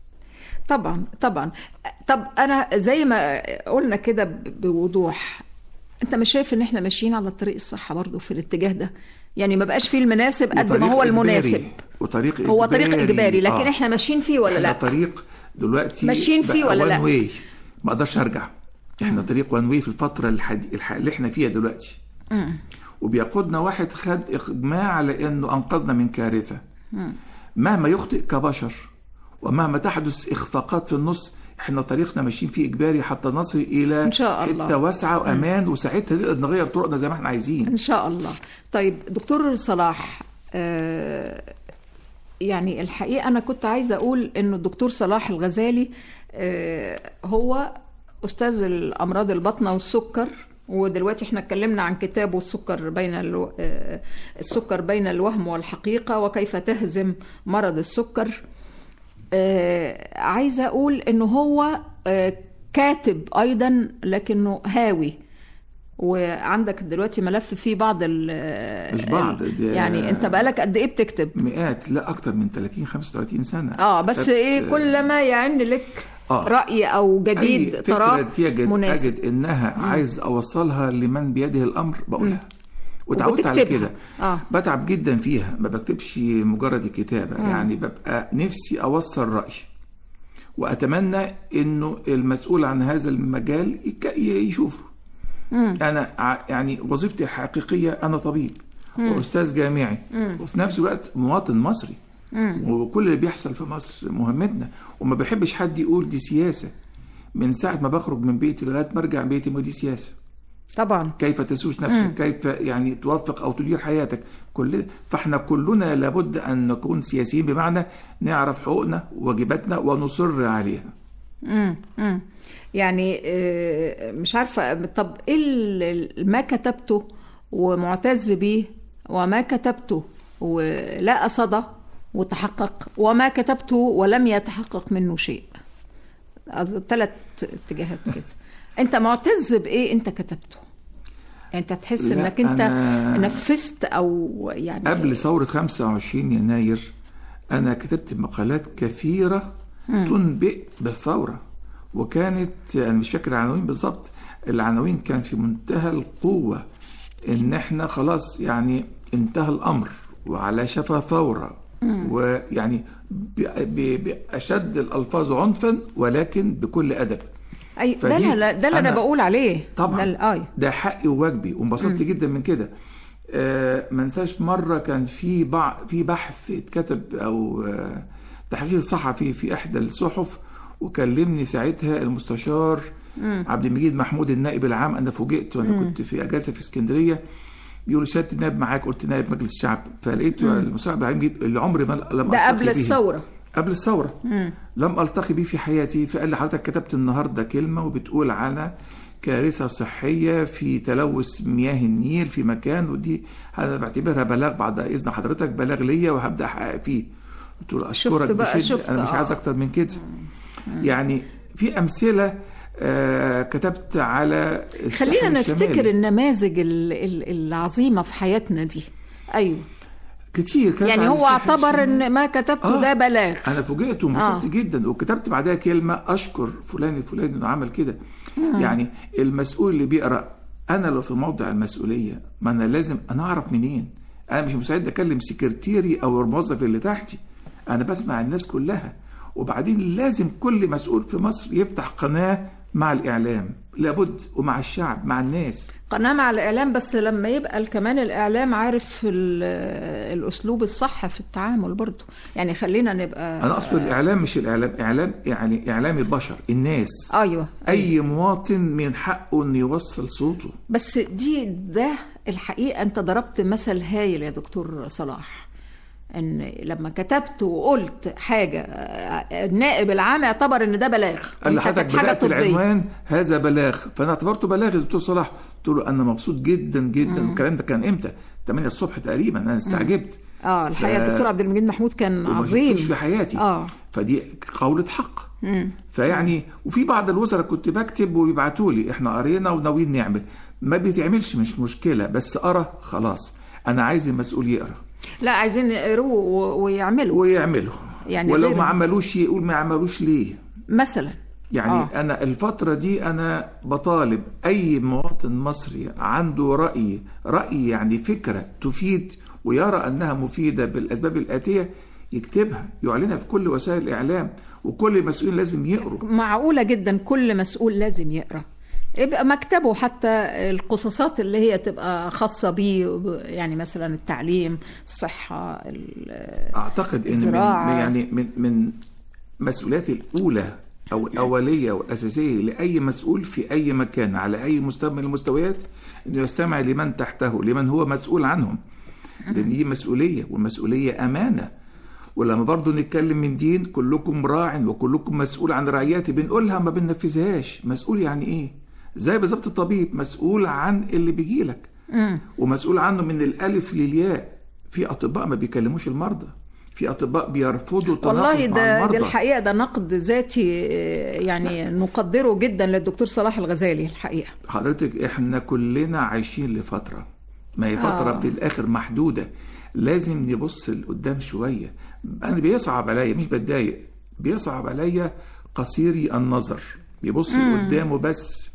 طبعا طبعا طب انا زي ما قلنا كده ب- بوضوح انت مش شايف ان احنا ماشيين على الطريق الصح برضه في الاتجاه ده يعني ما بقاش فيه المناسب قد ما وطريق هو إجباري. المناسب وطريق هو طريق اجباري لكن آه. احنا ماشيين فيه ولا احنا لا طريق دلوقتي ماشيين فيه ولا لا؟ واي ما اقدرش ارجع احنا طريق وان واي في الفتره الحد... الح... اللي احنا فيها دلوقتي وبيقودنا واحد خد اجماع على انه انقذنا من كارثه مهما يخطئ كبشر ومهما تحدث اخفاقات في النص احنا طريقنا ماشيين فيه اجباري حتى نصل الى إن شاء الله. حته واسعه وامان وساعتها نقدر نغير طرقنا زي ما احنا عايزين ان شاء الله طيب دكتور صلاح آه يعني الحقيقه انا كنت عايزه اقول انه الدكتور صلاح الغزالي آه هو استاذ الامراض البطنه والسكر ودلوقتي احنا اتكلمنا عن كتابه السكر بين الو... آه السكر بين الوهم والحقيقه وكيف تهزم مرض السكر آه عايزه اقول انه هو آه كاتب ايضا لكنه هاوي وعندك دلوقتي ملف فيه بعض ال مش بعض، ال- دي- يعني انت بقالك قد ايه بتكتب مئات لا اكتر من 30 35 سنه اه بس كتبت- ايه كل ما يعني لك آه. راي او جديد أي تراه فكرة يجد مناسب أجد إنها عايز أوصلها لمن بيده الأمر بقولها وتعودت على وبتكتبها. كده آه. بتعب جدا فيها ما بكتبش مجرد الكتابة يعني ببقى نفسي أوصل رأي وأتمنى إنه المسؤول عن هذا المجال يك- يشوفه أنا ع- يعني وظيفتي الحقيقية أنا طبيب وأستاذ جامعي وفي نفس الوقت مواطن مصري وكل اللي بيحصل في مصر مهمتنا وما بحبش حد يقول دي سياسة من ساعة ما بخرج من بيتي لغاية ما ارجع بيتي ما دي سياسة طبعا كيف تسوس نفسك كيف يعني توفق او تدير حياتك كل فاحنا كلنا لابد ان نكون سياسيين بمعنى نعرف حقوقنا وواجباتنا ونصر عليها مم. مم. يعني آه، مش عارفه طب ايه ال- ما كتبته ومعتز بيه وما كتبته ولا صدى وتحقق وما كتبته ولم يتحقق منه شيء ثلاث اتجاهات كده انت معتز بايه انت كتبته يعني انت تحس لا، انك انت أنا- نفذت او يعني قبل ثورة 25 يناير أنا كتبت مقالات كثيرة تنبئ بالثورة وكانت أنا مش فاكر العناوين بالظبط العناوين كان في منتهى القوة إن إحنا خلاص يعني انتهى الأمر وعلى شفا ثورة ويعني ب- ب- بأشد الألفاظ عنفا ولكن بكل أدب أي ده فدي لا ده اللي انا أنا- بقول عليه طبعا ده ال- آه. ده حقي وواجبي وانبسطت جدا من كده آه ما انساش مره كان في بع... في بحث اتكتب او آه تحقيق صحفي في احدى الصحف وكلمني ساعتها المستشار عبد المجيد محمود النائب العام انا فوجئت وانا كنت في اجازه في اسكندريه بيقول سياده النائب معاك قلت نائب مجلس الشعب فلقيت المستشار عبد المجيد اللي عمري ما لم ده ألتقي قبل به. الثوره قبل الثورة لم ألتقي بيه في حياتي فقال لي حضرتك كتبت النهاردة كلمة وبتقول على كارثة صحية في تلوث مياه النيل في مكان ودي أنا بعتبرها بلاغ بعد إذن حضرتك بلاغ ليا وهبدأ أحقق فيه قلت له أشكرك شفت بقى، بشدة شفت، أنا مش آه. عايز أكتر من كده يعني في أمثلة آه كتبت على الساحل خلينا الشمالي. نفتكر النماذج ال- ال- العظيمة في حياتنا دي أيوه كتير كتبت يعني على هو الساحل اعتبر الشمالي. ان ما كتبته آه. ده بلاغ انا فوجئت وانبسطت آه. جدا وكتبت بعدها كلمه اشكر فلان الفلاني انه عمل كده يعني المسؤول اللي بيقرا انا لو في موضع المسؤوليه ما انا لازم انا اعرف منين انا مش مستعد اكلم سكرتيري او الموظف اللي تحتي انا بسمع الناس كلها وبعدين لازم كل مسؤول في مصر يفتح قناه مع الاعلام لابد ومع الشعب مع الناس قناة مع الإعلام بس لما يبقى كمان الإعلام عارف ال- الأسلوب الصح في التعامل برضه يعني خلينا نبقى انا اقصد الاعلام مش الاعلام اعلام يعني اعلام البشر الناس أيوه اي مواطن من حقه انه يوصل صوته بس دي ده الحقيقة أنت ضربت مثل هايل يا دكتور صلاح ان لما كتبت وقلت حاجه آه، النائب العام اعتبر ان ده بلاغ قال وأنت لحضرتك كانت حاجه بدات طبيه العنوان هذا بلاغ فانا اعتبرته بلاغ يا دكتور صلاح قلت له انا مبسوط جدا جدا والكلام ده كان امتى 8 الصبح تقريبا انا استعجبت اه الحقيقه ف- الدكتور عبد المجيد محمود كان وما عظيم شفتوش في حياتي اه فدي قولة حق فيعني وفي بعض الوزراء كنت بكتب ويبعتوا لي احنا قرينا وناويين نعمل ما بيتعملش مش مشكله بس قرا خلاص انا عايز المسؤول يقرا لا عايزين يقروه و- ويعملوا ويعمله يعني ولو غير- ما عملوش يقول ما عملوش ليه مثلا يعني آه. آه. انا الفتره دي انا بطالب اي مواطن مصري عنده راي راي يعني فكره تفيد ويرى انها مفيده بالاسباب الاتيه يكتبها يعلنها في كل وسائل الاعلام وكل المسؤولين لازم يقروا معقوله جدا كل مسؤول لازم يقرا يبقى مكتبه حتى القصصات اللي هي تبقى خاصه بيه يعني مثلا التعليم الصحه ال- اعتقد ان من الزراعة. يعني من من مسؤوليات الاولى او الاوليه والاساسيه لاي مسؤول في اي مكان على اي مستوى من المستويات انه يستمع لمن تحته لمن هو مسؤول عنهم لان دي مسؤوليه والمسؤوليه امانه ولما برضه نتكلم من دين كلكم راع وكلكم مسؤول عن رعيته بنقولها ما بننفذهاش مسؤول يعني ايه زي بالظبط الطبيب مسؤول عن اللي بيجي لك ومسؤول عنه من الالف للياء في اطباء ما بيكلموش المرضى في اطباء بيرفضوا التناقش والله مع ده المرضى دي الحقيقه ده نقد ذاتي آه، يعني نقدره جدا للدكتور صلاح الغزالي الحقيقه حضرتك احنا كلنا عايشين لفتره ما هي فتره آه. في الاخر محدوده لازم نبص لقدام شويه انا بيصعب عليا مش بتضايق بيصعب عليا قصيري النظر بيبص لقدامه بس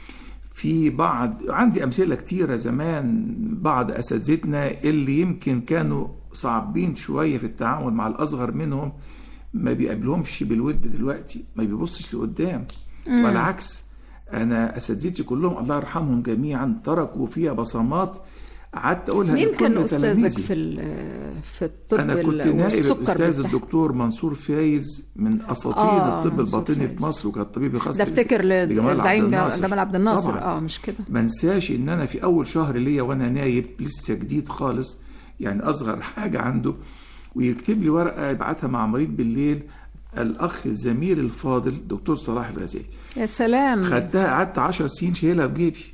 في بعض عندي امثله كتيره زمان بعض اساتذتنا اللي يمكن كانوا صعبين شويه في التعامل مع الاصغر منهم ما بيقابلهمش بالود دلوقتي ما بيبصش لقدام والعكس انا اساتذتي كلهم الله يرحمهم جميعا تركوا فيها بصمات قعدت اقولها مين كان لكل استاذك تلاميذي في ال- في الطب انا كنت ال- نائب والسكر الاستاذ بالتحديد؟ الدكتور منصور فايز من اساطير آه، الطب منصور الباطني فايز. في مصر وكان طبيب خاص ده افتكر لجمال عبد لزعيم الناصر. جمال عبد الناصر طبعاً. اه مش كده ما انساش ان انا في اول شهر ليا وانا نايب لسه جديد خالص يعني اصغر حاجه عنده ويكتب لي ورقه يبعتها مع مريض بالليل الاخ الزميل الفاضل دكتور صلاح الغزالي يا سلام خدتها قعدت 10 سنين شايلها في جيبي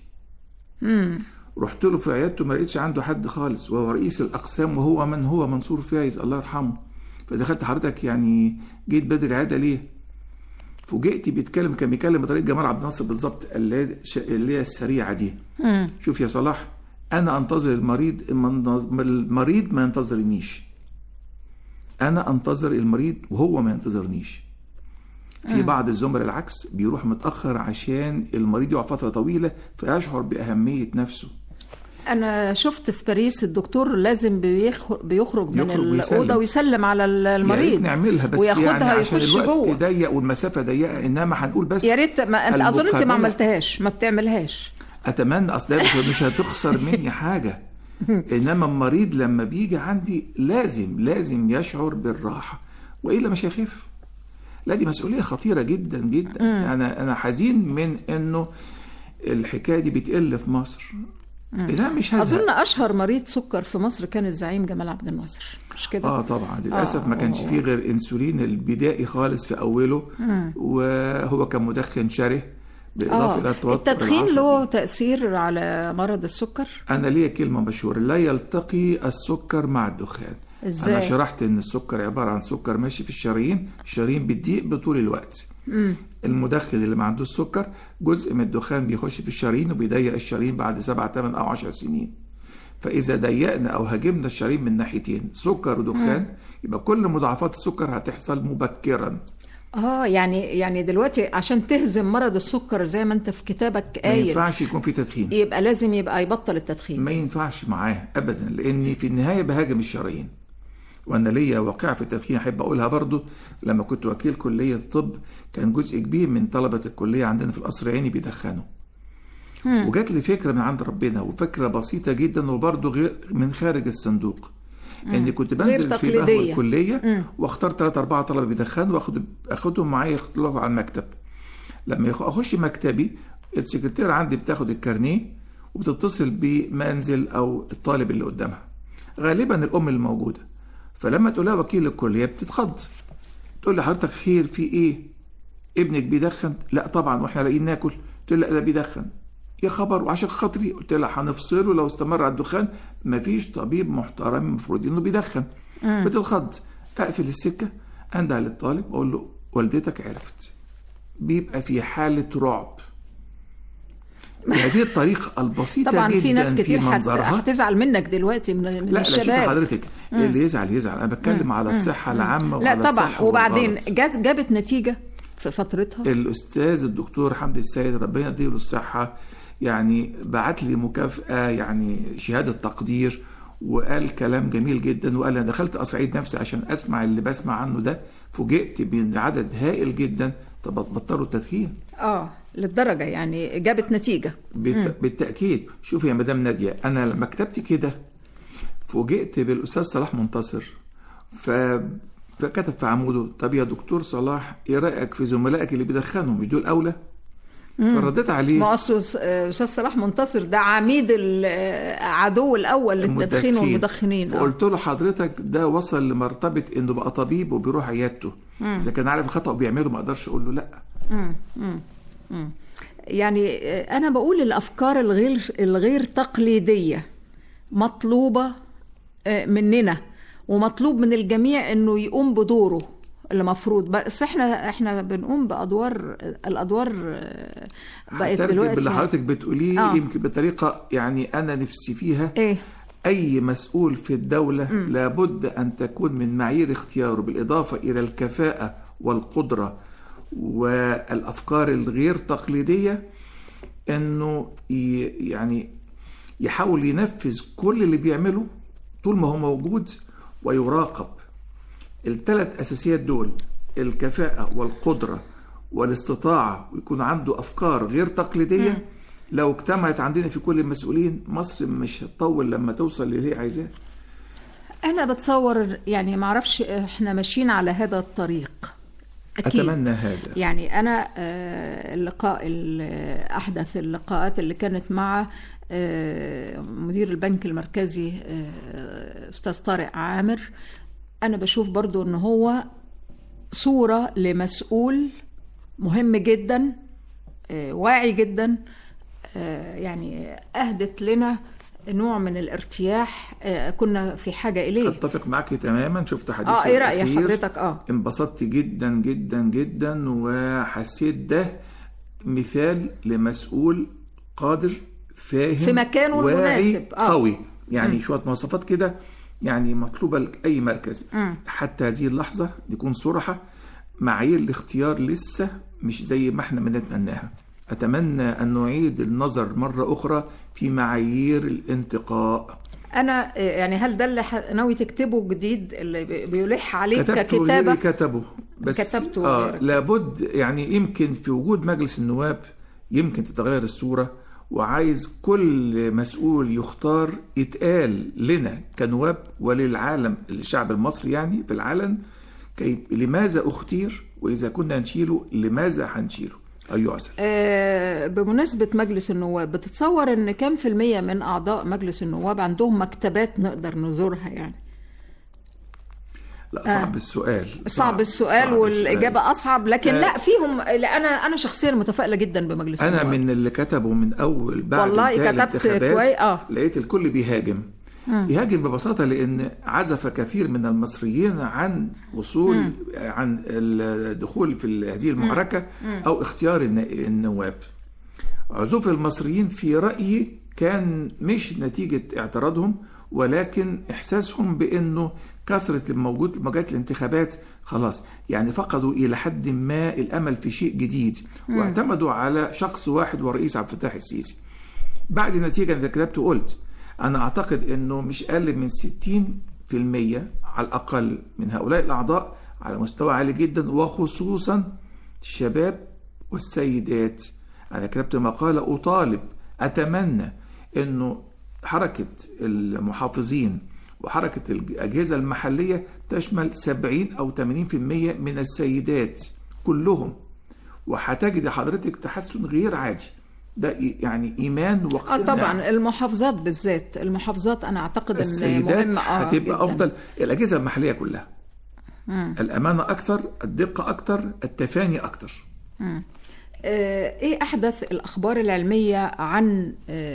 رحت له في عيادته ما لقيتش عنده حد خالص وهو رئيس الاقسام وهو من هو منصور فايز الله يرحمه فدخلت حضرتك يعني جيت بدري العياده ليه؟ فوجئت بيتكلم كان بيتكلم بطريقه جمال عبد الناصر بالظبط اللي هي ش- اللي هي السريعه دي شوف يا صلاح انا انتظر المريض المن- المريض ما ينتظرنيش انا انتظر المريض وهو ما ينتظرنيش في بعض الزملاء العكس بيروح متاخر عشان المريض يقعد فتره طويله فيشعر باهميه نفسه انا شفت في باريس الدكتور لازم بيخ- بيخرج من يخرج ويسلم. الاوضه ويسلم على ال- يا ريت المريض نعملها بس وياخدها يعني عشان يخش الوقت جوه ضيق والمسافه ضيقه انما هنقول بس يا ريت ما انت اظن انت ما المقابلة- عملتهاش ما بتعملهاش اتمنى اصل ده مش- مش هتخسر مني حاجه انما المريض لما بيجي عندي لازم لازم يشعر بالراحه والا مش هيخف لا دي مسؤوليه خطيره جدا جدا انا انا حزين من انه الحكايه دي بتقل في مصر لا مش هزهق اظن اشهر مريض سكر في مصر كان الزعيم جمال عبد الناصر مش كده اه طبعا للاسف ما كانش فيه غير انسولين البدائي خالص في اوله وهو كان مدخن شره بالاضافه الى اه التوتر التدخين العصبي. له تاثير على مرض السكر انا ليا كلمه مشهوره لا يلتقي السكر مع الدخان إزاي؟ انا شرحت ان السكر عباره عن سكر ماشي في الشرايين الشرايين بتضيق بطول الوقت المدخن اللي ما عندوش سكر جزء من الدخان بيخش في الشرايين وبيضيق الشرايين بعد سبعة ثمان او عشر سنين فاذا ضيقنا او هاجمنا الشرايين من ناحيتين سكر ودخان يبقى كل مضاعفات السكر هتحصل مبكرا اه يعني يعني دلوقتي عشان تهزم مرض السكر زي ما انت في كتابك ما قايل ينفعش يكون في تدخين يبقى لازم يبقى يبطل التدخين ما ينفعش معاه ابدا لاني في النهايه بهاجم الشرايين وانا ليا واقعه في التدخين احب اقولها برضو لما كنت وكيل كليه الطب كان جزء كبير من طلبه الكليه عندنا في القصر العيني بيدخنوا وجات لي فكره من عند ربنا وفكره بسيطه جدا وبرضو غير من خارج الصندوق اني كنت غير بنزل في تقليدية. قهوه الكليه واختار ثلاثة أربعة طلبه بيدخنوا واخد اخدهم معايا يطلعوا على المكتب لما يخ- اخش مكتبي السكرتير عندي بتاخد الكارنيه وبتتصل بمنزل او الطالب اللي قدامها غالبا الام اللي موجوده فلما تقول لها وكيل الكليه بتتخض تقول لي حضرتك خير في ايه ابنك بيدخن لا طبعا واحنا لاقيين ناكل تقول لا ده بيدخن يا خبر وعشان خاطري قلت لها هنفصله لو استمر على الدخان مفيش طبيب محترم المفروض انه بيدخن بتتخض اقفل السكه انده للطالب اقول له والدتك عرفت بيبقى في حاله رعب بهذه الطريقه البسيطه طبعا جدا في ناس كتير في هت- منظرها هتزعل منك دلوقتي من, من لا لا شوف الشباب حضرتك اللي يزعل يزعل انا بتكلم على الصحه العامه لا وعلى طبعا الصحة وبعدين والغلط. جات جابت نتيجه في فترتها الاستاذ الدكتور حمدي السيد ربنا يديله الصحه يعني بعت لي مكافاه يعني شهاده تقدير وقال كلام جميل جدا وقال انا دخلت اصعيد نفسي عشان اسمع اللي بسمع عنه ده فوجئت بان عدد هائل جدا طب بطلوا التدخين اه للدرجه يعني جابت نتيجه بالت... بالتاكيد شوفي يا مدام ناديه انا لما كتبت كده فوجئت بالاستاذ صلاح منتصر ف فكتب في عموده طب يا دكتور صلاح ايه رايك في زملائك اللي بيدخنوا مش دول اولى فرديت عليه ما اصله س- آه، استاذ صلاح منتصر ده عميد العدو الاول للتدخين والمدخنين آه. فقلت له حضرتك ده وصل لمرتبه انه بقى طبيب وبيروح عيادته اذا كان عارف الخطا وبيعمله ما اقدرش اقول له لا يعني آه، انا بقول الافكار الغير الغير تقليديه مطلوبه آه، مننا ومطلوب من الجميع انه يقوم بدوره المفروض بس احنا احنا بنقوم بادوار الادوار آه، بقت هترجم دلوقتي باللي حضرتك بتقوليه آه. يمكن بطريقه يعني انا نفسي فيها ايه أي مسؤول في الدولة لابد أن تكون من معايير اختياره بالإضافة إلى الكفاءة والقدرة والأفكار الغير تقليدية أنه ي- يعني يحاول ينفذ كل اللي بيعمله طول ما هو موجود ويراقب الثلاث أساسيات دول الكفاءة والقدرة والاستطاعة ويكون عنده أفكار غير تقليدية لو اجتمعت عندنا في كل المسؤولين مصر مش هتطول لما توصل للي هي عايزاه انا بتصور يعني ما اعرفش احنا ماشيين على هذا الطريق اكيد أتمنى هذا يعني انا آه، اللقاء ال- احدث اللقاءات اللي كانت مع آه، مدير البنك المركزي آه، استاذ طارق عامر انا بشوف برضو ان هو صورة لمسؤول مهم جدا آه، واعي جدا آه، يعني اهدت لنا نوع من الارتياح آه، كنا في حاجة اليه اتفق معك تماما شفت حديث اه ايه رأي الأخير. حضرتك اه انبسطت جدا جدا جدا وحسيت ده مثال لمسؤول قادر فاهم في مكانه واعي المناسب. آه. قوي يعني شويه مواصفات كده يعني مطلوبه لاي مركز حتى هذه اللحظه نكون صراحه معايير الاختيار لسه مش زي ما احنا بنتمناها اتمنى ان نعيد النظر مره اخرى في معايير الانتقاء انا آه، يعني هل ده اللي ح- ناوي تكتبه جديد اللي بي- بيلح عليك كتبته ككتابه غيري كتبه بس كتبته آه غيرك. لابد يعني يمكن في وجود مجلس النواب يمكن تتغير الصورة وعايز كل مسؤول يختار يتقال لنا كنواب وللعالم الشعب المصري يعني في العلن كي لماذا اختير واذا كنا نشيله لماذا هنشيله او يعزل آه، بمناسبة مجلس النواب بتتصور ان كام في المية من اعضاء مجلس النواب عندهم مكتبات نقدر نزورها يعني لا صعب السؤال صعب السؤال صعب والاجابة اصعب لكن آه. لا فيهم لا انا انا شخصيا متفائلة جدا بمجلس انا النواب من اللي كتبوا من اول بعد والله انتهاء كتبت الانتخابات كويس، آه. لقيت الكل بيهاجم يهاجم ببساطه لان عزف كثير من المصريين عن وصول عن الدخول في هذه المعركه او اختيار النا- النواب عزوف المصريين في رأيي كان مش نتيجة اعتراضهم ولكن إحساسهم بأنه كثرة الموجود مواجهات الانتخابات خلاص يعني فقدوا إلى حد ما الأمل في شيء جديد واعتمدوا على شخص واحد ورئيس عبد الفتاح السيسي بعد النتيجة أنا كتبت وقلت أنا أعتقد أنه مش أقل من 60% على الأقل من هؤلاء الأعضاء على مستوى عالي جدا وخصوصا الشباب والسيدات أنا كتبت مقالة أطالب أتمنى أنه حركة المحافظين وحركة الأجهزة المحلية تشمل 70 أو 80% من السيدات كلهم وهتجد حضرتك تحسن غير عادي ده يعني إيمان اه واقتناع طبعا المحافظات بالذات المحافظات انا اعتقد ان السيدات مهمه اه هتبقى جداً. افضل الاجهزه المحليه كلها الامانه اكثر الدقه اكثر التفاني اكثر آه، ايه احدث الاخبار العلميه عن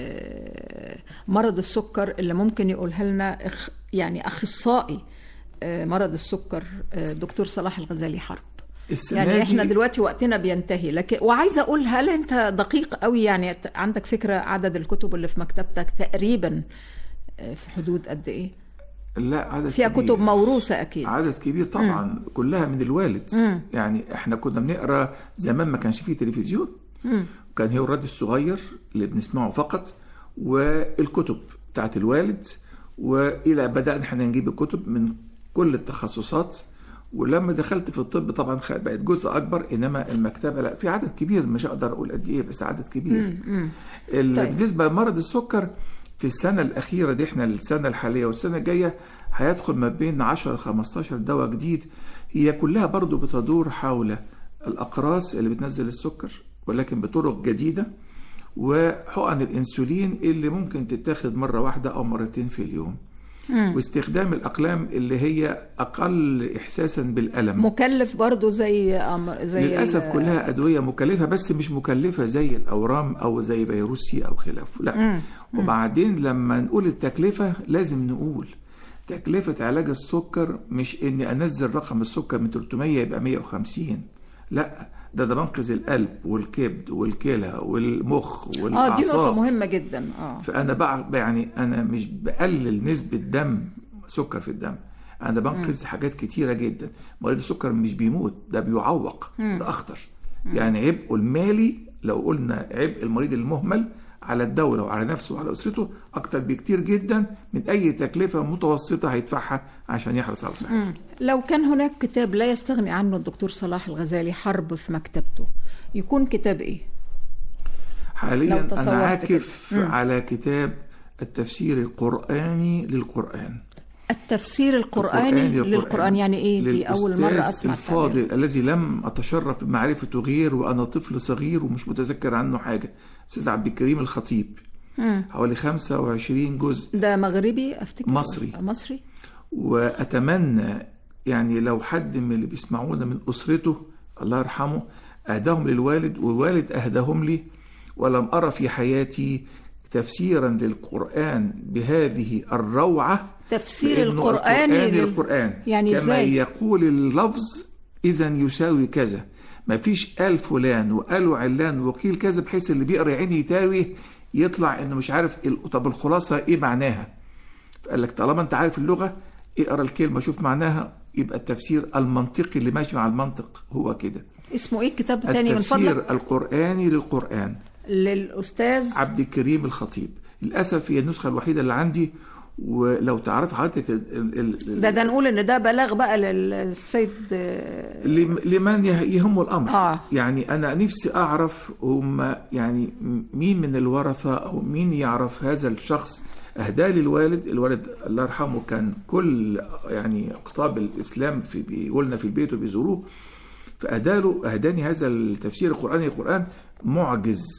آه، مرض السكر اللي ممكن يقولها لنا إخ- يعني اخصائي آه، مرض السكر آه، دكتور صلاح الغزالي حرب السنه يعني احنا دي دلوقتي وقتنا بينتهي لكن وعايزه اقول هل انت دقيق قوي يعني ت- عندك فكره عدد الكتب اللي في مكتبتك تقريبا آه، في حدود قد ايه لا عدد فيها كبير. كتب موروثه اكيد عدد كبير طبعا كلها من الوالد يعني احنا كنا بنقرا زمان ما كانش فيه تلفزيون كان هي الراديو الصغير اللي بنسمعه فقط والكتب بتاعت الوالد والى بدانا احنا نجيب الكتب من كل التخصصات ولما دخلت في الطب طبعا خ- بقت جزء اكبر انما المكتبه لا في عدد كبير مش هقدر اقول قد ايه بس عدد كبير ال- طيب. بالنسبه لمرض السكر في السنه الاخيره دي احنا السنه الحاليه والسنه الجايه هيدخل ما بين 10 ل 15 دواء جديد هي كلها برضو بتدور حول الاقراص اللي بتنزل السكر ولكن بطرق جديده وحقن الانسولين اللي ممكن تتاخد مره واحده او مرتين في اليوم واستخدام الاقلام اللي هي اقل احساسا بالالم مكلف برضو زي أمر زي للاسف ال- كلها ادويه مكلفه بس مش مكلفه زي الاورام او زي فيروس سي او خلافه لا وبعدين لما نقول التكلفه لازم نقول تكلفه علاج السكر مش اني انزل رقم السكر من 300 يبقى 150 لا ده ده بنقذ القلب والكبد والكلى والمخ اه دي نقطه والاعصاب مهمه جدا اه فانا بقى يعني انا مش بقلل نسبه دم سكر في الدم انا بنقذ حاجات كتيره جدا مريض السكر مش بيموت ده بيعوق ده اخطر يعني عبئه المالي لو قلنا عبء المريض المهمل على الدولة وعلى نفسه وعلى أسرته أكتر بكتير جدا من أي تكلفة متوسطة هيدفعها عشان يحرص على صحته لو كان هناك كتاب لا يستغني عنه الدكتور صلاح الغزالي حرب في مكتبته يكون كتاب ايه؟ حاليا لو أنا تصورت عاكف كده. مم. على كتاب التفسير القرآني للقرآن التفسير القرآني للقرآن يعني ايه دي أول مرة للأستاذ أسمع الفاضل التعبير. الذي لم أتشرف بمعرفته غير وأنا طفل صغير ومش متذكر عنه حاجة أستاذ عبد الكريم الخطيب حوالي 25 جزء ده مغربي افتكر مصري. مصري وأتمنى يعني لو حد من اللي بيسمعونا من أسرته الله يرحمه أهداهم للوالد والوالد أهداهم لي ولم أرى في حياتي تفسيرا للقرآن بهذه الروعة تفسير لأنه القرآن القرآن لل- للقرآن يعني كما إزاي؟ يقول اللفظ إذا يساوي كذا ما فيش قال فلان وقالوا علان وقيل كذا بحيث اللي بيقرا يا عيني يتاوه يطلع انه مش عارف ال- طب الخلاصه ايه معناها فقال لك طالما انت عارف اللغه اقرا الكلمه شوف معناها يبقى التفسير المنطقي اللي ماشي مع المنطق هو كده اسمه ايه الكتاب تاني من التفسير فضلك القرآني للقرآن للأستاذ عبد الكريم الخطيب للأسف هي النسخة الوحيدة اللي عندي ولو تعرف حضرتك ال- ال- ال- ده ده نقول ان ده بلاغ بقى للسيد آه، لم- لمن يه- يهمه الامر آه. يعني انا نفسي اعرف هم يعني مين من الورثه او مين يعرف هذا الشخص اهداه للوالد الوالد الله يرحمه كان كل يعني اقطاب الاسلام في بيقولنا في البيت وبيزوروه فاهداله اهداني هذا التفسير القراني القران معجز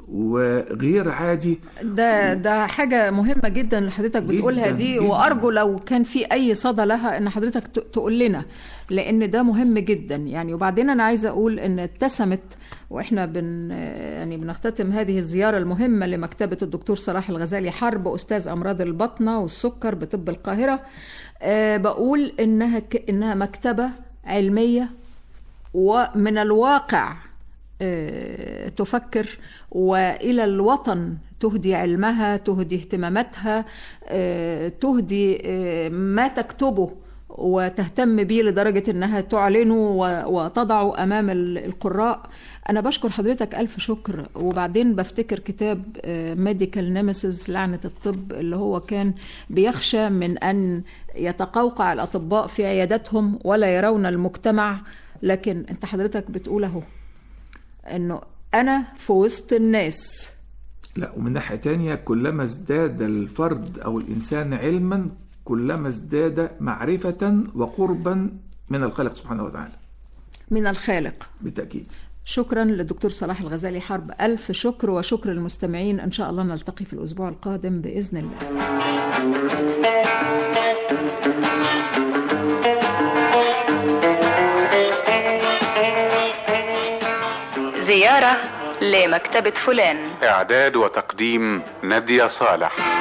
وغير عادي ده ده حاجة مهمة جدا اللي حضرتك بتقولها جداً، دي جداً. وأرجو لو كان في أي صدى لها إن حضرتك ت- تقول لنا لأن ده مهم جدا يعني وبعدين أنا عايزة أقول إن اتسمت وإحنا بن يعني بنختتم هذه الزيارة المهمة لمكتبة الدكتور صلاح الغزالي حرب أستاذ أمراض البطنة والسكر بطب القاهرة أه بقول إنها ك- إنها مكتبة علمية ومن الواقع آه، تفكر والى الوطن تهدي علمها تهدي اهتماماتها آه، تهدي آه، ما تكتبه وتهتم به لدرجة أنها تعلنه و- وتضعه أمام ال- القراء أنا بشكر حضرتك ألف شكر وبعدين بفتكر كتاب ميديكال نيمسيس لعنة الطب اللي هو كان بيخشى من أن يتقوقع الأطباء في عياداتهم ولا يرون المجتمع لكن أنت حضرتك بتقول أهو انه انا في وسط الناس لا ومن ناحية تانية كلما ازداد الفرد أو الإنسان علما كلما ازداد معرفة وقربا من الخالق سبحانه وتعالى من الخالق بالتأكيد شكرا للدكتور صلاح الغزالي حرب ألف شكر وشكر المستمعين إن شاء الله نلتقي في الأسبوع القادم بإذن الله زيارة لمكتبة فلان إعداد وتقديم نادية صالح